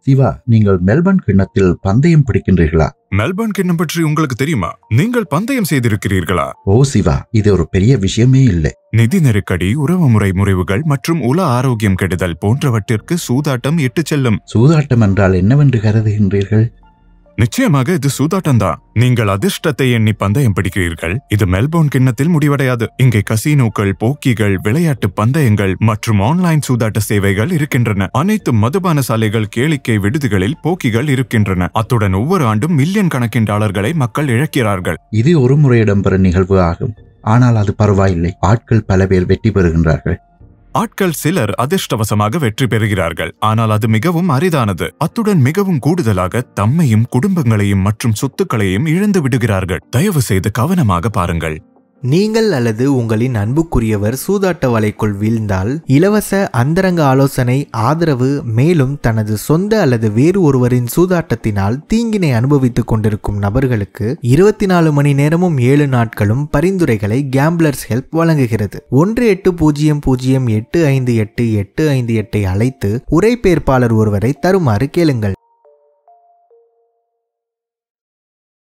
சிவா நீங்கள் மெல்பர்ன் கிண்ணத்தில் பந்தயம் பிடிக்கின்றீர்களா மெல்பர்ன் கிண்ணம் பற்றி உங்களுக்கு தெரியுமா நீங்கள் பந்தயம் செய்திருக்கிறீர்களா ஓ சிவா இது ஒரு பெரிய விஷயமே இல்லை நிதி நெருக்கடி உறவுமுறை முறிவுகள் மற்றும் உல ஆரோக்கியம் கெடுதல் போன்றவற்றிற்கு சூதாட்டம் இட்டுச் செல்லும் சூதாட்டம் என்றால் என்னவென்று கருதுகின்றீர்கள் நிச்சயமாக இது சூதாட்டம்தான் நீங்கள் அதிர்ஷ்டத்தை எண்ணி பந்தயம் பிடிக்கிறீர்கள் இது மெல்போர்ன் கிண்ணத்தில் முடிவடையாது இங்கே கசினோக்கள் போக்கிகள் விளையாட்டு பந்தயங்கள் மற்றும் ஆன்லைன் சூதாட்ட சேவைகள் இருக்கின்றன அனைத்து மதுபான சாலைகள் கேளிக்கை விடுதிகளில் போக்கிகள் இருக்கின்றன அத்துடன் ஒவ்வொரு ஆண்டும் மில்லியன் கணக்கின் டாலர்களை மக்கள் இழக்கிறார்கள் இது ஒரு முறை இடம்பெறும் நிகழ்வு ஆகும் ஆனால் அது பரவாயில்லை ஆட்கள் பல பேர் வெற்றி பெறுகின்றார்கள் ஆட்கள் சிலர் அதிர்ஷ்டவசமாக வெற்றி பெறுகிறார்கள் ஆனால் அது மிகவும் அரிதானது அத்துடன் மிகவும் கூடுதலாக தம்மையும் குடும்பங்களையும் மற்றும் சொத்துக்களையும் இழந்து விடுகிறார்கள் தயவு செய்து கவனமாக பாருங்கள் நீங்கள் அல்லது உங்களின் அன்புக்குரியவர் சூதாட்ட வலைக்குள் வீழ்ந்தால் இலவச அந்தரங்க ஆலோசனை ஆதரவு மேலும் தனது சொந்த அல்லது வேறு ஒருவரின் சூதாட்டத்தினால் தீங்கினை அனுபவித்துக் கொண்டிருக்கும் நபர்களுக்கு இருபத்தி நாலு மணி நேரமும் ஏழு நாட்களும் பரிந்துரைகளை கேம்ப்ளர்ஸ் ஹெல்ப் வழங்குகிறது ஒன்று எட்டு பூஜ்ஜியம் பூஜ்ஜியம் எட்டு ஐந்து எட்டு எட்டு ஐந்து எட்டை அழைத்து உரைபெயர்ப்பாளர் ஒருவரை தருமாறு கேளுங்கள்